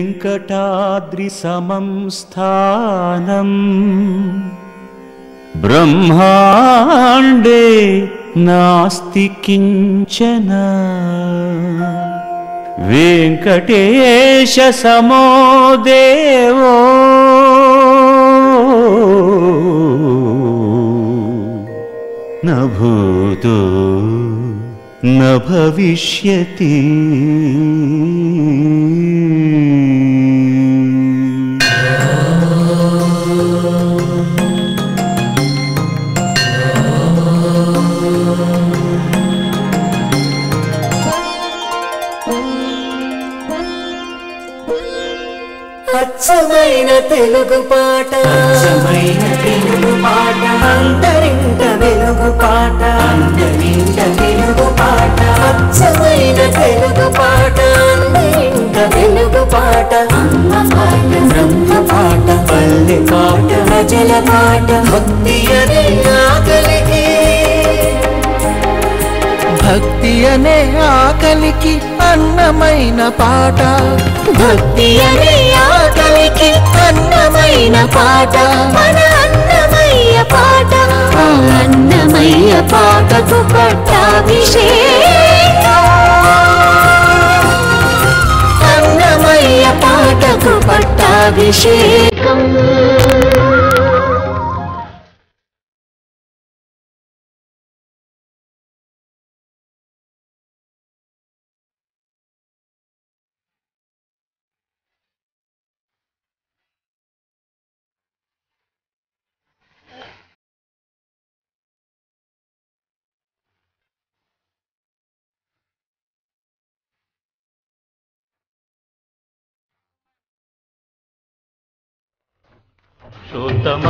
वेङ्कटाद्रिसमं स्थानम् ब्रह्माण्डे नास्ति किञ्चन वेङ्कटेशसमो देवो न भूतो न भविष्यति అచ్చమైన తెలుగు పాట అచ్చమైన తెలుగు పాట అంతరింట వెలుగు పాట అంతరింట వెలుగు పాట అచ్చమైన తెలుగు పాట అంతరింట వెలుగు పాట అమ్మ పాట బ్రహ్మ పాట పల్లె పాట ప్రజల పాట భక్తి అనే ఆకలికి భక్తి అనే ఆకలికి అన్నమైన పాట భక్తి అనే ఆకలికి అన్నమైన పాట మన అన్నమయ్య పాట ఆ అన్నమయ్య పాటకు పట్టాభిషేకం అన్నమయ్య పాటకు పట్టాభిషేకం పురుషోత్తమా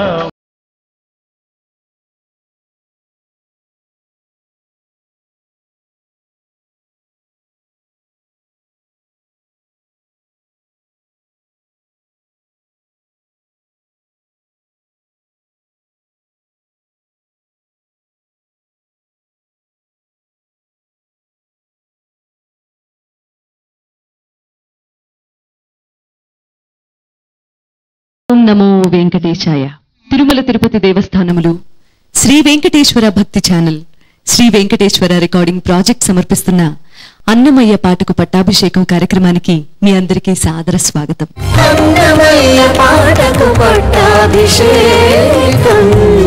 ఓం నమో వెంకటేశాయ Tirumala Tirupati దేవస్థానములు Shri Venkateswara Bhakti channel Shri Venkateswara recording project సమర్పిస్తున్న అన్నమయ్య పాటకు పట్టాభిషేకం కార్యక్రమానికి మీ అందరికీ సాదర స్వాగతం అన్నమయ్య పాటకు పట్టాభిషేకం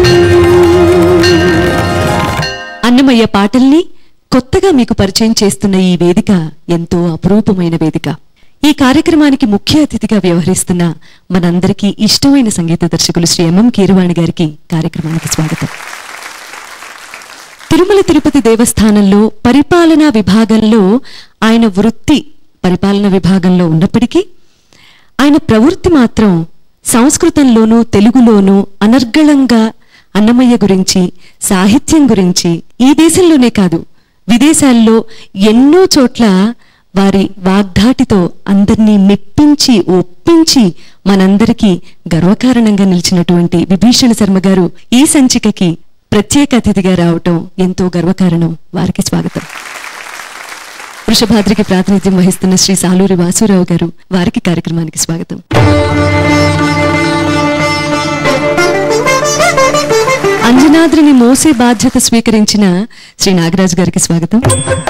అన్నమయ్య పాటల్ని కొత్తగా మీకు పరిచయం చేస్తున్న ఈ వేదిక ఎంతో అపురూపమైన వేదిక ఈ కార్యక్రమానికి ముఖ్య అతిథిగా వ్యవహరిస్తున్న మనందరికీ ఇష్టమైన సంగీత దర్శకులు శ్రీ ఎంఎం కీరవాణి గారికి కార్యక్రమానికి స్వాగతం తిరుమల తిరుపతి దేవస్థానంలో పరిపాలనా విభాగంలో ఆయన వృత్తి పరిపాలన విభాగంలో ఉన్నప్పటికీ ఆయన ప్రవృత్తి మాత్రం సంస్కృతంలోనూ తెలుగులోనూ అనర్గళంగా అన్నమయ్య గురించి సాహిత్యం గురించి ఈ దేశంలోనే కాదు విదేశాల్లో ఎన్నో చోట్ల వారి వాగ్ధాటితో అందరినీ మెప్పించి ఒప్పించి మనందరికీ గర్వకారణంగా నిలిచినటువంటి విభీషణ శర్మ గారు ఈ సంచికకి ప్రత్యేక అతిథిగా రావటం ఎంతో గర్వకారణం వారికి స్వాగతం వృషభాద్రికి ప్రాతినిధ్యం వహిస్తున్న శ్రీ సాలూరి వాసురావు గారు వారికి కార్యక్రమానికి స్వాగతం అంజనాద్రిని మోసే బాధ్యత స్వీకరించిన శ్రీ నాగరాజు గారికి స్వాగతం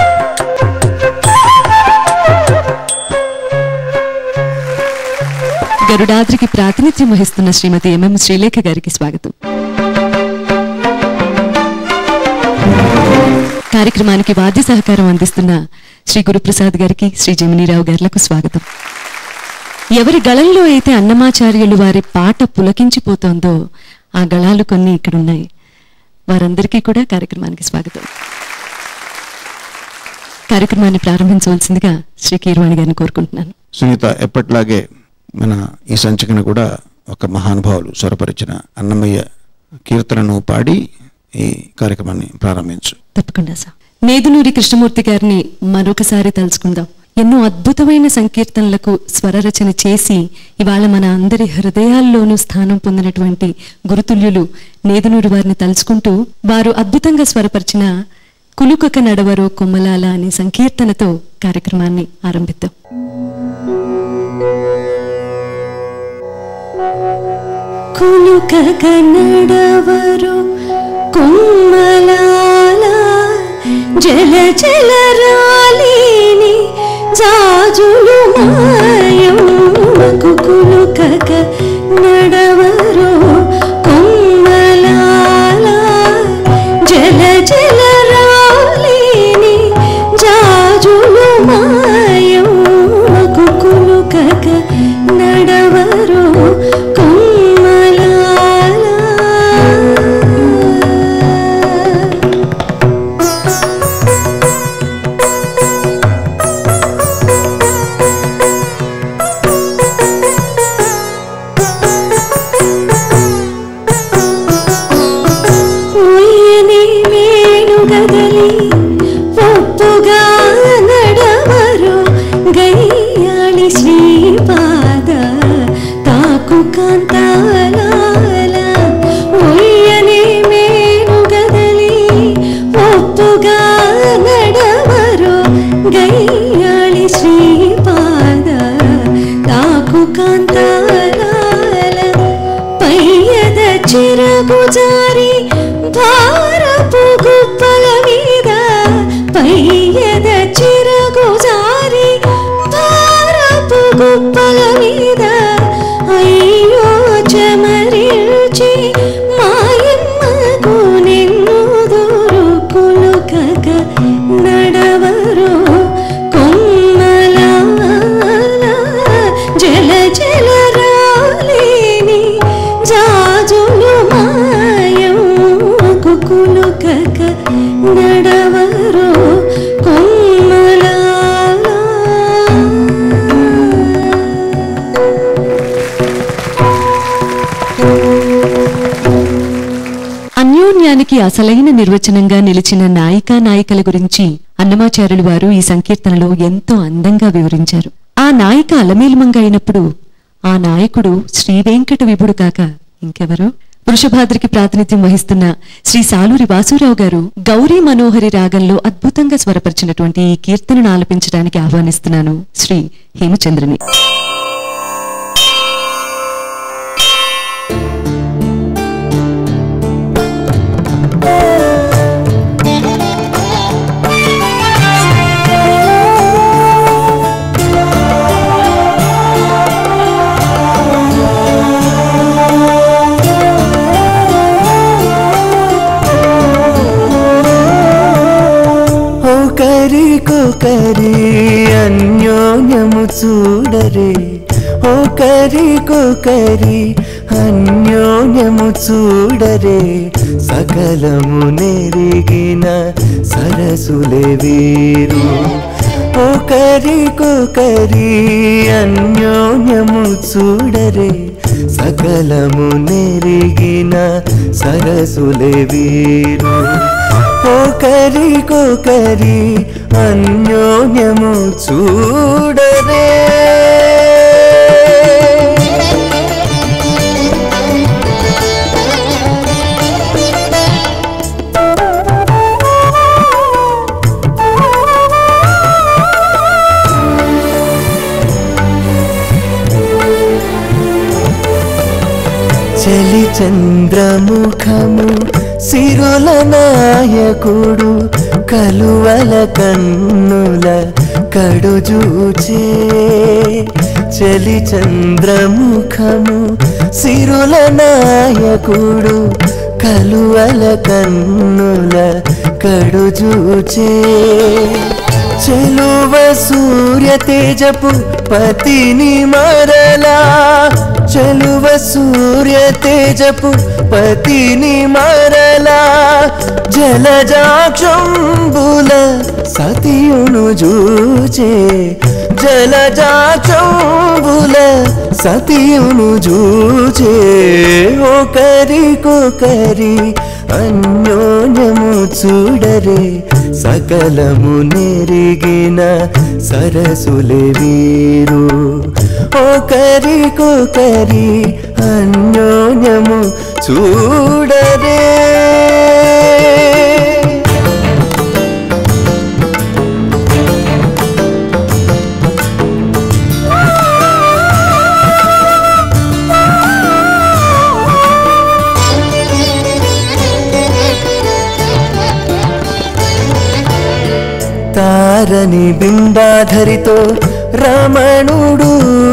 గరుడాద్రికి ప్రాతినిధ్యం వహిస్తున్న శ్రీమతి ఎంఎం శ్రీలేఖ గారికి స్వాగతం కార్యక్రమానికి వాద్య సహకారం అందిస్తున్న శ్రీ గురుప్రసాద్ గారికి శ్రీ జమినీరావు గారులకు స్వాగతం ఎవరి గళంలో అయితే అన్నమాచార్యులు వారి పాట పులకించిపోతోందో ఆ గళాలు కొన్ని ఇక్కడున్నాయి వారందరికీ కూడా కార్యక్రమానికి స్వాగతం కార్యక్రమాన్ని ప్రారంభించవలసిందిగా శ్రీ కీరవాణి గారిని కోరుకుంటున్నాను సునీత ఎప్పట్లాగే మన ఈ సంచికను కూడా ఒక మహానుభావులు స్వరపరిచిన అన్నమయ్య కీర్తనను పాడి ఈ కార్యక్రమాన్ని ప్రారంభించు తప్పకుండా సార్ నేదునూరి కృష్ణమూర్తి గారిని మరొకసారి తలుచుకుందాం ఎన్నో అద్భుతమైన సంకీర్తనలకు స్వరరచన చేసి ఇవాళ మన అందరి హృదయాల్లోనూ స్థానం పొందినటువంటి గురుతుల్యులు నేదునూరి వారిని తలుచుకుంటూ వారు అద్భుతంగా స్వరపరిచిన కులుకక నడవరో కొమ్మలాల అనే సంకీర్తనతో కార్యక్రమాన్ని ఆరంభిద్దాం కులుకక నడవరు కొమ్మలాల జల జల రాలిని జాజులు మాయమ్మకు కులుకక నడవరు కొమ్మలాల జల జల రాలిని జాజులు మాయమ్మకు కులుకక నడవరు కొమ్మలాల ఉయ్యని వేణుగదలి ఒప్పుగా నడవరు గయ్యాళి శ్రీపాద తాకు కాంతాల ఉయ్యని వేణుగదలి ఒప్పుగా నడవరు గయ్యాళి శ్రీపాద తాకు కాంతాల పయ్యద చిరగు జారి భారపు గుప్పల మీద పయ్యద చిరగు జారి భారపు గుప్పల మీద అయ్యో చమరిల్చి మాయమ్మకు నిన్నుదురు కులుకక నడవరు కొమ్మలాల జల జల రాలేని జాజులు మాయమ్మకు కులుకక నడవరు కొమ్మలాల అన్యోన్యానికి అసలైన నిర్వచనంగా నిలిచిన నాయికా నాయికల గురించి అన్నమాచార్యులు వారు ఈ సంకీర్తనలో ఎంతో అందంగా వివరించారు ఆ నాయిక అలమేలుమంగ అయినప్పుడు ఆ నాయకుడు శ్రీ వెంకట విభుడు కాక ఇంకెవరు వృషభాద్రికి ప్రాతినిధ్యం వహిస్తున్న శ్రీ సాలూరి వాసురావు గారు గౌరీ మనోహరి రాగంలో అద్భుతంగా స్వరపరిచినటువంటి ఈ కీర్తనను ఆలపించడానికి ఆహ్వానిస్తున్నాను శ్రీ హేమచంద్రని ఒకరికొకరి అన్యోన్యము చూడరే ఒకరికొకరి అన్యోన్యము చూడరే సకలము నెరిగిన సరసులే వీరు ఒకరికొకరి అన్యోన్యము చూడరే సకలము నెరిగిన సరసులే వీరు ఒకరికొకరి అన్యోన్యము చూడరే చలి చంద్రముఖము సిరుల నాయకుడు కలువల కన్నుల కడుజూచే చలి చంద్రముఖము సిరుల నాయకుడు కలువల కన్నుల కడుజూచే చెలువ సూర్య తేజపు పతిని మరలా చెలువ సూర్య తేజపు పతిని మరలా జలజాక్షంబుల సతియును జూచే జలజాక్షంబుల సతియును జూచే ఒకరికొకరి అన్యోన్యము చూడరే సకలము నెరిగిన సరసులే వీరు ఒకరికొకరి అన్యోన్యము చూడరే ఆ తారని బింబాధరితో రమణుడు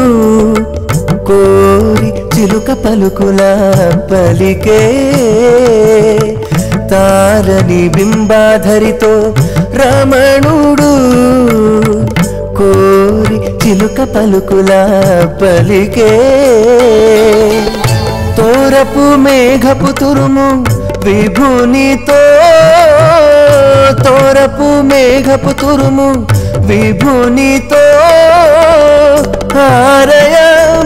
కోరి చిలుక పలుకుల పలికే తారని బింబాధరితో రమణుడు కోరి చిలుక పలుకుల పలికే తోరపు మేఘపు తురుము విభునితో తోరపు మేఘపు తురుము విభునితో హారయ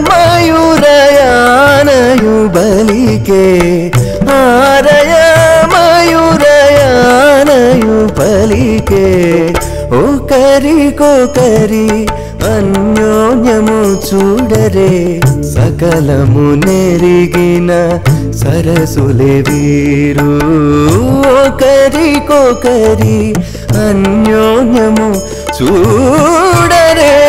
మయూరయానయు బలికే హారయ మయూరయానయు పలికే ఒకరికొకరి అన్యోన్యము చూడరే సకలము నెరిగిన సరసులే వీరు ఒకరికొకరి అన్యోన్యము చూడరే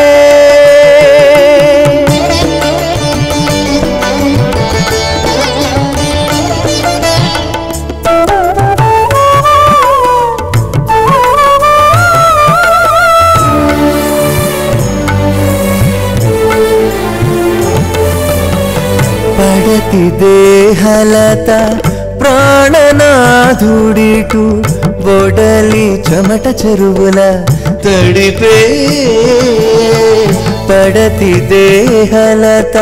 పడతి దేహలత ప్రాణనాథుడికు బొడలి చెమట చెరువుల తడిపే పడతి దేహలత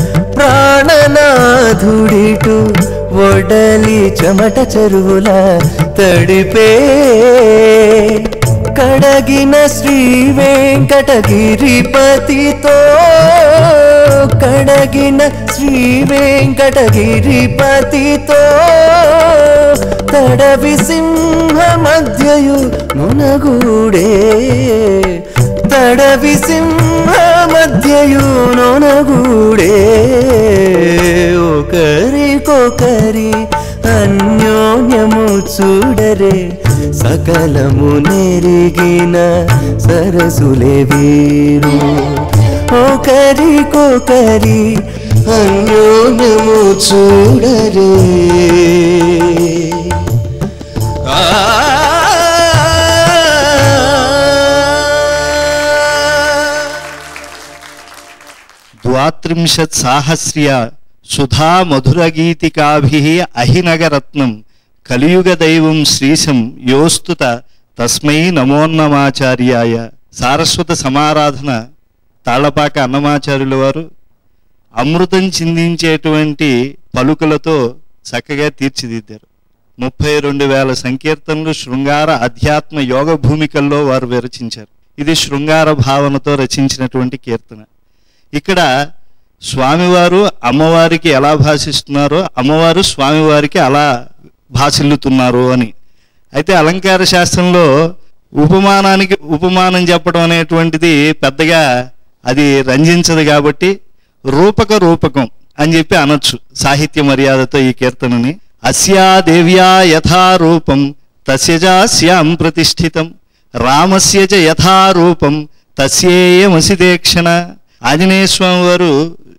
ప్రాణనాథుడిటు ఒడలి చెమట చెరువుల తడిపే కడగిన శ్రీ వెంకటగిరిపతితో కడగిన శ్రీ వెంకటగిరిపతితో తడవి సింహ మధ్యయు మునగూడే తడవి సింహ మధ్యయు నొనగూడే ఒకరికొకరి అన్యోన్యము చూడరే సకలము నెరిగిన సరసులే వీరు ఒకరికొకరి అన్యోన్యము చూడరే ద్వాత్రింశత్ సాహస్ర్య సుధా మధురగీతికాభి అహినగరత్నం కలియుగ దైవం శ్రీశం యోస్తుత తస్మై నమోన్నమాచార్యాయ సారస్వత సమారాధన తాళపాక అన్నమాచార్యుల వారు అమృతం చిందించేటువంటి పలుకులతో చక్కగా తీర్చిదిద్దారు ముప్పై రెండు వేల సంకీర్తనలు శృంగార అధ్యాత్మ యోగ భూమికల్లో వారు విరచించారు ఇది శృంగార భావనతో రచించినటువంటి కీర్తన ఇక్కడ స్వామివారు అమ్మవారికి ఎలా భాషిస్తున్నారో అమ్మవారు స్వామివారికి అలా భాషిల్లుతున్నారు అని అయితే అలంకార శాస్త్రంలో ఉపమానానికి ఉపమానం చెప్పడం అనేటువంటిది పెద్దగా అది రంజించదు కాబట్టి రూపక రూపకం అని చెప్పి అనొచ్చు సాహిత్య మర్యాదతో ఈ కీర్తనని అస్యా దేవ్యా యథా రూపం తస్యజాస్యాం ప్రతిష్ఠితం రామస్య చ యథా రూపం తస్యేయమసిదేక్షణ ఆంజనేయ స్వామి వారు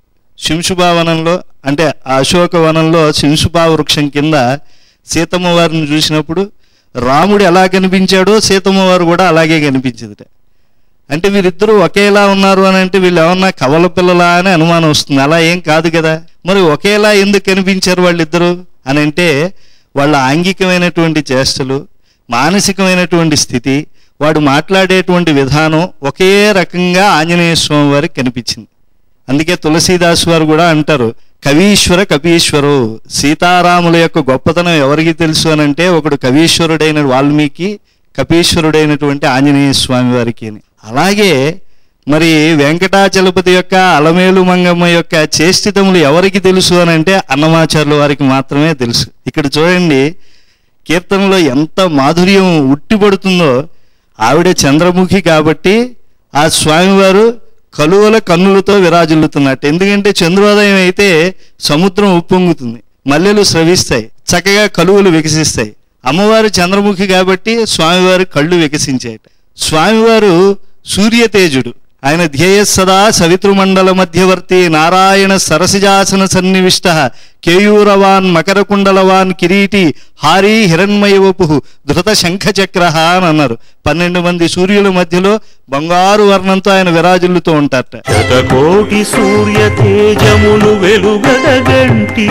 శింశుభావనంలో అంటే ఆ అశోక వనంలో శింశుభా వృక్షం కింద సీతమ్మ వారిని చూసినప్పుడు రాముడు ఎలా కనిపించాడో సీతమ్మ వారు కూడా అలాగే కనిపించిందిట అంటే వీరిద్దరూ ఒకేలా ఉన్నారు అని అంటే వీళ్ళు ఏమన్నా కవల పిల్లలా అని అనుమానం వస్తుంది అలా ఏం కాదు కదా మరి ఒకేలా ఎందుకు కనిపించారు వాళ్ళిద్దరూ అని అంటే వాళ్ళ ఆంగికమైనటువంటి చేష్టలు మానసికమైనటువంటి స్థితి వాడు మాట్లాడేటువంటి విధానం ఒకే రకంగా ఆంజనేయ స్వామి వారికి కనిపించింది అందుకే తులసీదాస్ వారు కూడా అంటారు కవీశ్వర కపీశ్వరు సీతారాముల యొక్క గొప్పతనం ఎవరికి తెలుసు అని అంటే ఒకడు కవీశ్వరుడైన వాల్మీకి కపీశ్వరుడైనటువంటి ఆంజనేయ స్వామి వారికి అని అలాగే మరి వెంకటాచలపతి యొక్క అలమేలు మంగమ్మ యొక్క చేష్టితములు ఎవరికి తెలుసు అని అంటే అన్నమాచార్యుల వారికి మాత్రమే తెలుసు ఇక్కడ చూడండి కీర్తనలో ఎంత మాధుర్యం ఉట్టిపడుతుందో ఆవిడ చంద్రముఖి కాబట్టి ఆ స్వామివారు కలువల కన్నులతో విరాజిల్లుతున్నట్టు ఎందుకంటే చంద్రోదయం అయితే సముద్రం ఉప్పొంగుతుంది మల్లెలు స్రవిస్తాయి చక్కగా కలువలు వికసిస్తాయి అమ్మవారు చంద్రముఖి కాబట్టి స్వామివారి కళ్ళు వికసించాయట స్వామివారు సూర్యతేజుడు ఆయన ధ్యేయ సదా సవితృమండల మధ్యవర్తి నారాయణ సరసిజాసన సన్నివిష్ట కేయూరవాన్ మకరకుండలవాన్ కిరీటి హారీ హిరణ్మయవపు ధృత శంఖచక్ర అని అన్నారు పన్నెండు మంది సూర్యుల మధ్యలో బంగారు వర్ణంతో ఆయన విరాజిల్లుతూ ఉంటారట శతకోటి సూర్య తేజములు వెలుగడగంటి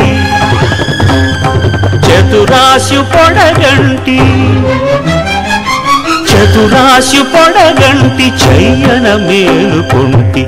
చతురాశు పొడగంటి చతురాశు పొడగంటి చెయ్యన మేలుకొంటి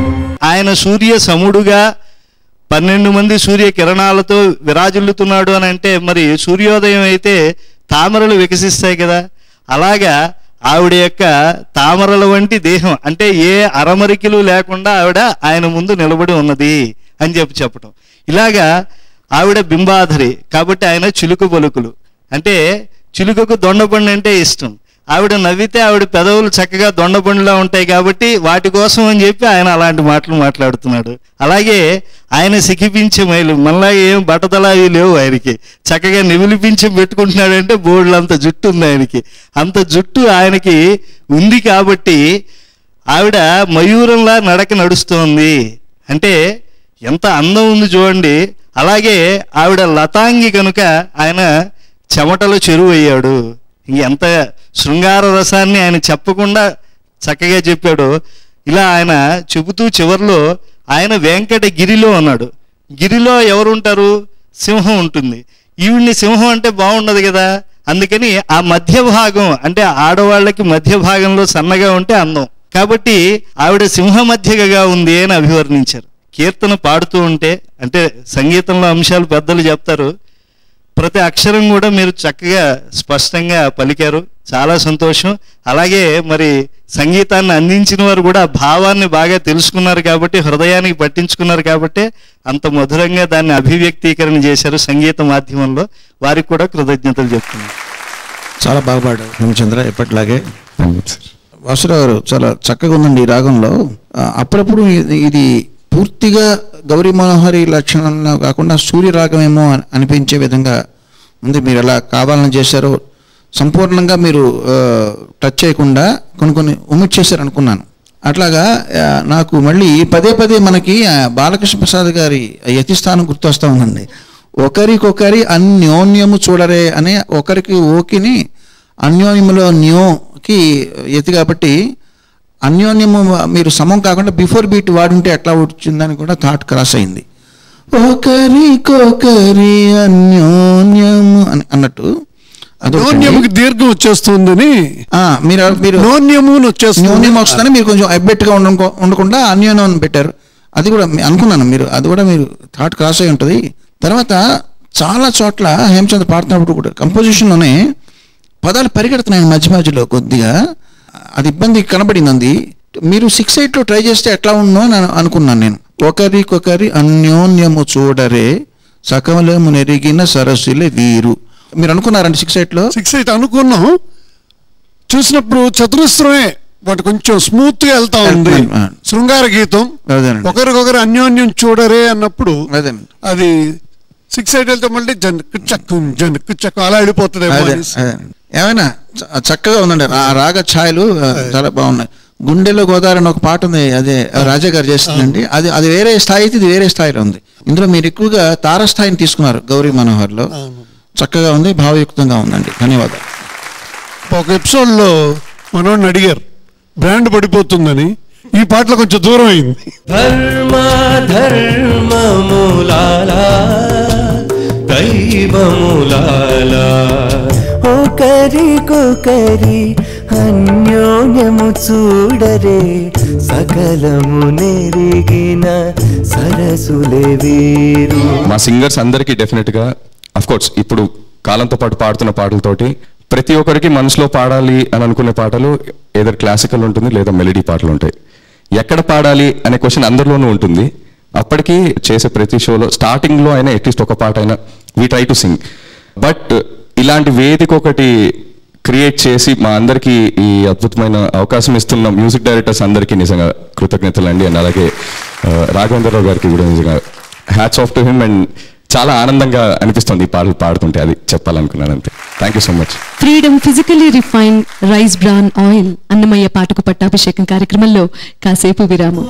ఆయన సూర్య సముడుగా పన్నెండు మంది సూర్య కిరణాలతో విరాజిల్లుతున్నాడు అని అంటే మరి సూర్యోదయం అయితే తామరలు వికసిస్తాయి కదా అలాగా ఆవిడ యొక్క తామరల వంటి దేహం అంటే ఏ అరమరికలు లేకుండా ఆవిడ ఆయన ముందు నిలబడి ఉన్నది అని చెప్పి చెప్పటం ఇలాగా ఆవిడ బింబాధరి కాబట్టి ఆయన చిలుక పలుకులు అంటే చిలుకకు దొండపండు అంటే ఇష్టం ఆవిడ నవ్వితే ఆవిడ పెదవులు చక్కగా దొండపండులా ఉంటాయి కాబట్టి వాటి కోసం అని చెప్పి ఆయన అలాంటి మాటలు మాట్లాడుతున్నాడు అలాగే ఆయన సిఖిపించే మైలు మళ్ళా ఏం బట్టతల అవి లేవు ఆయనకి చక్కగా నివిలిపించి పెట్టుకుంటున్నాడంటే బోర్డులు అంత జుట్టు ఉంది ఆయనకి అంత జుట్టు ఆయనకి ఉంది కాబట్టి ఆవిడ మయూరంలా నడక నడుస్తోంది అంటే ఎంత అందం ఉంది చూడండి అలాగే ఆవిడ లతాంగి కనుక ఆయన చెమటలో చెరువు అయ్యాడు ఎంత శృంగార రసాన్ని ఆయన చెప్పకుండా చక్కగా చెప్పాడు ఇలా ఆయన చెబుతూ చివర్లో ఆయన వెంకట గిరిలో ఉన్నాడు గిరిలో ఎవరుంటారు సింహం ఉంటుంది ఈవిడ్ని సింహం అంటే బాగుండదు కదా అందుకని ఆ మధ్య భాగం అంటే ఆడవాళ్ళకి మధ్య భాగంలో సన్నగా ఉంటే అందం కాబట్టి ఆవిడ సింహ మధ్యగా ఉంది అని అభివర్ణించారు కీర్తన పాడుతూ ఉంటే అంటే సంగీతంలో అంశాలు పెద్దలు చెప్తారు ప్రతి అక్షరం కూడా మీరు చక్కగా స్పష్టంగా పలికారు చాలా సంతోషం అలాగే మరి సంగీతాన్ని అందించిన వారు కూడా ఆ భావాన్ని బాగా తెలుసుకున్నారు కాబట్టి హృదయానికి పట్టించుకున్నారు కాబట్టి అంత మధురంగా దాన్ని అభివ్యక్తీకరణ చేశారు సంగీత మాధ్యమంలో వారికి కూడా కృతజ్ఞతలు చెప్తున్నాను చాలా బాగా పాడారు హేమచంద్ర ఎప్పటిలాగే వాసురావు గారు చాలా చక్కగా ఉందండి ఈ రాగంలో ఆ, అప్పుడప్పుడు ఇది- ఇది పూర్తిగా గౌరీ మనోహరి లక్షణంలో కాకుండా సూర్య రాగమేమో అని అనిపించే విధంగా ఉంది మీరు ఎలా కావాలని చేశారో సంపూర్ణంగా మీరు ఆ, టచ్ చేయకుండా కొన్ని కొన్ని ఒమిట్ చేశారు అనుకున్నాను అట్లాగా ఆ, నాకు మళ్ళీ పదే పదే మనకి ఆ, బాలకృష్ణ ప్రసాద్ గారి యతిస్థానం గుర్తొస్తా ఉందండి ఒకరికొకరి అన్యోన్యము చూడరే అనే ఒకరికి ఓకిని అన్యోన్యములో న్యోకి ఎత్తి కాబట్టి అన్యోన్యము మీరు సమం కాకుండా బిఫోర్ బీట్ వాడుంటే ఎట్లా వచ్చిందని కూడా థాట్ క్రాస్ అయింది ఒకరికొకరి అన్యోన్యము అని అన్నట్టు అదొకటండి. నోన్యముకి దీర్ఘం వచ్చేస్తుందని ఆ, మీరు మీరు నోన్యము అని వచ్చేస్తుంది న్యూన్యం వస్తుందని మీరు కొంచెం అబ్బెట్టుగా ఉండ ఉండకుండా అన్యోన్యం అని పెట్టారు అది కూడా మీ- అనుకున్నాను మీరు అది కూడా మీరు థాట్ క్రాస్ అయి ఉంటుంది తర్వాత చాలా చోట్ల హేమచంద్ర పాడుతున్నప్పుడు కూడా కంపోజిషన్లోనే పదాలు పరిగెడుతున్నాయి మధ్య మధ్యలో కొద్దిగా అది ఇబ్బంది కనబడింది అంది మీరు సిక్స్ ఎయిట్లో ట్రై చేస్తే ఎట్లా ఉన్నో అని అను- అనుకున్నాను నేను ఒకరికొకరి అన్యోన్యము చూడరే సకలము నెరిగిన సరస్సులే వీరు మీరు అనుకున్నారండి సిక్స్ ఎయిట్లో సిక్స్ ఎయిట్ అనుకున్నాం చూసినప్పుడు చతురస్రమే వాటి కొంచెం స్మూత్ గా వెళ్తా ఉంది ఆ. శృంగార గీతం అదేనండి. ఒకరికొకరు అన్యోన్యం చూడరే అన్నప్పుడు అదేనండి అది సిక్స్ ఎయిట్ వెళ్తే మళ్ళీ జనక్కు చక్కు జనక్కు చక్కు అలా వెళ్ళిపోతుందేమో అదే అనేసి. అదే ఏమైనా చ- చక్కగా ఉందండి ఆ రాగ ఛాయలు ఆ, చాలా బాగున్నాయి గుండెలో గోదావరి అని ఒక పాట ఉంది అదే రాజా గారు చేస్తుందండి అది అది వేరే స్థాయి అయితే ఇది వేరే స్థాయిలో ఉంది ఇందులో మీరు ఎక్కువగా తారస్థాయిని తీసుకున్నారు గౌరీ మనోహర్లో చక్కగా ఉంది భావయుక్తంగా ఉందండి ధన్యవాదాలు ఒక ఎపిసోడ్ లో మనోడిని అడిగారు బ్రాండ్ పడిపోతుందని ఈ పాటలో కొంచెం దూరం అయింది ధర్మ ధర్మములాలా దైవములాలా ఒకరికొకరి అన్యోన్యము చూడరే సకలము నెరిగిన సరసులే వీరు మా సింగర్స్ అందరికీ డెఫినెట్గా అఫ్ కోర్స్ ఇప్పుడు కాలంతో పాటు పాడుతున్న పాటలతోటి ప్రతి ఒక్కరికి మనసులో పాడాలి అని అనుకునే పాటలు ఏదో క్లాసికల్ ఉంటుంది లేదా మెలడీ పాటలు ఉంటాయి ఎక్కడ పాడాలి అనే క్వశ్చన్ అందరిలోనూ ఉంటుంది అప్పటికి చేసే ప్రతి షోలో స్టార్టింగ్లో అయినా అట్లీస్ట్ ఒక పాట అయినా we try to sing but ఇలాంటి వేదిక ఒకటి క్రియేట్ చేసి మా అందరికీ ఈ అద్భుతమైన అవకాశం ఇస్తున్న మ్యూజిక్ డైరెక్టర్స్ అందరికీ నిజంగా కృతజ్ఞతలు అండి అండ్ అలాగే ఆ, రాఘవేంద్రరావు గారికి కూడా నిజంగా hats off to him and చాలా ఆనందంగా అనిపిస్తుంది ఈ పాటలు పాడుతుంటే అది చెప్పాలనుకున్నాను అంతే thank you so much freedom physically refine rice bran oil Annamayya పాటకు పట్టాభిషేకం కార్యక్రమంలో కాసేపు విరామం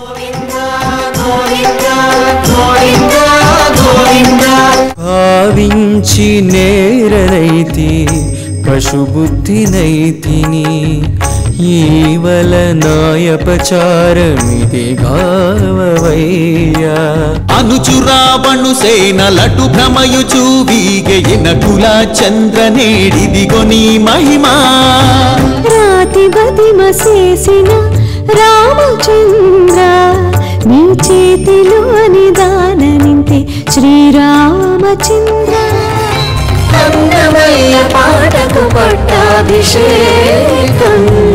భావించి నేరనైతి పశుబుద్ధినైతిని ఈవల నాయపచారమిది గావవయ్యా అనుచురావణు సేనలటు భ్రమయుచు వీగెయిన కుల చంద్ర నేడిదిగో నీ మహిమా రాతి బతిమ చేసిన రామచంద్ర నీ చేతిలో నిదాన నింతే శ్రీరామచంద్ర అన్నమయ్య పాటకు పట్టాభిషేకం